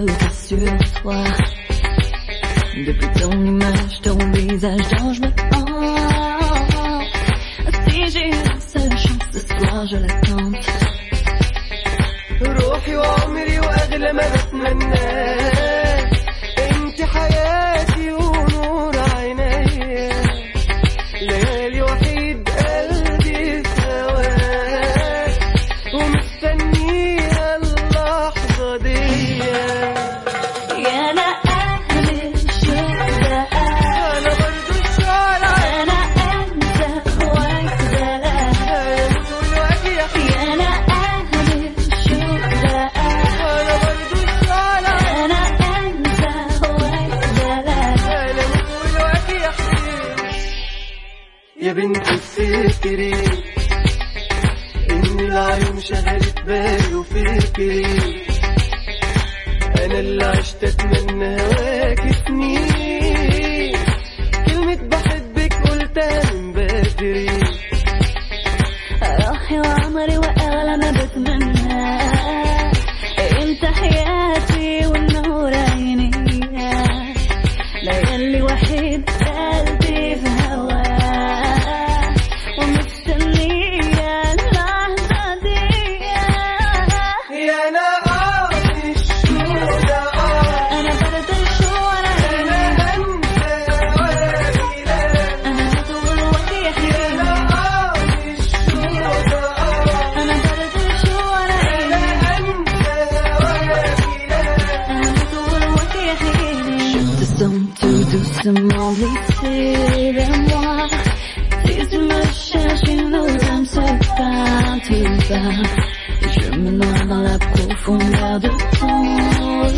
douter sur toi. Depuis ton image, ton visage dont je me hante. Si j'ai une seule chance ce soir, je la tente. روحي وعمري واغلى ما بتمناه انت حياتي ونور عيني ليالي وحيد قلبي في هواك ومستنيها اللحظة دي يا أنا أهل الشهداء انا برضو الشعر أنا أنت وحدة دلوقتي يا يا أنا أهل الشهداء انا برضو الشعر أنا أنت وحدة انا دلوقتي يا يا بنت تفتكري ان العيون شغلت بالي وفكري انا اللي عشت اتمنى هواك سنين كلمة بحبك قلتها من بدري روحي وعمري وأغلى ما بتمنى انت حياتي والنور عيني ليالي وحيد قلبي في هواه ومستنية اللحظة دي يا انا قاضي الشهداء أنا برد الشوار انا انت ولا أنا طول وقتي يا يحيي قاضي الشهداء أنا برد الشوار Je te sens tout doucement glisser vers moi. Si tu me cherches, nos âmes se partent, tu vas. Et je me noie dans la profondeur de ton